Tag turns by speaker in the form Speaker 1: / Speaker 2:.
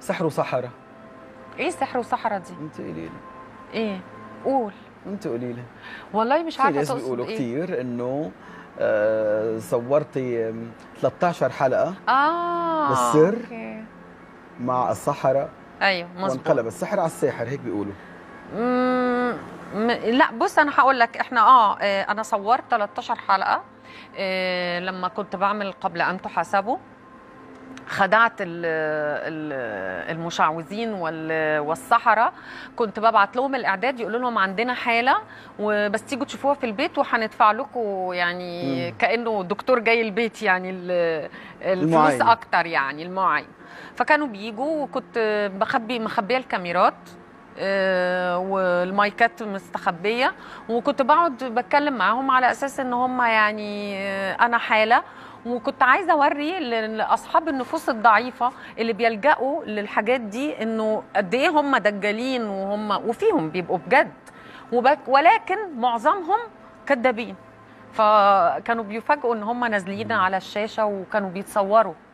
Speaker 1: سحر وصحراء
Speaker 2: ايه سحر وصحراء دي
Speaker 1: انت قولي لي
Speaker 2: ايه قول
Speaker 1: انت قولي لي
Speaker 2: والله مش
Speaker 1: في
Speaker 2: عارفه
Speaker 1: ناس
Speaker 2: تقصد
Speaker 1: بيقولوا
Speaker 2: ايه
Speaker 1: كثير انه آه صورتي آم، 13 حلقه
Speaker 2: اه
Speaker 1: بالسر؟
Speaker 2: أوكي.
Speaker 1: مع الصحراء
Speaker 2: ايوه مظبوط
Speaker 1: وانقلب السحر على الساحر هيك بيقولوا
Speaker 2: مم، م- لا بص انا هقول لك احنا اه آه، انا صورت 13 حلقه آه، لما كنت بعمل قبل ان تحاسبوا خدعت ال- ال- المشعوذين وال- والسحرة كنت ببعت لهم الاعداد يقولوا لهم عندنا حاله وبس تيجوا تشوفوها في البيت وهندفع لكم يعني
Speaker 1: مم.
Speaker 2: كانه دكتور جاي البيت يعني ال- الفلوس
Speaker 1: المعاينة.
Speaker 2: اكتر يعني المعاين فكانوا بيجوا وكنت بخبي مخبيه الكاميرات آه، والمايكات مستخبيه وكنت بقعد بتكلم معاهم على اساس ان هم يعني آه، انا حاله وكنت عايزه اوري ل- لاصحاب النفوس الضعيفه اللي بيلجأوا للحاجات دي انه قد ايه هم دجالين وهم وفيهم بيبقوا بجد وبك ولكن معظمهم كذابين فكانوا بيفاجئوا ان هم نازلين على الشاشه وكانوا بيتصوروا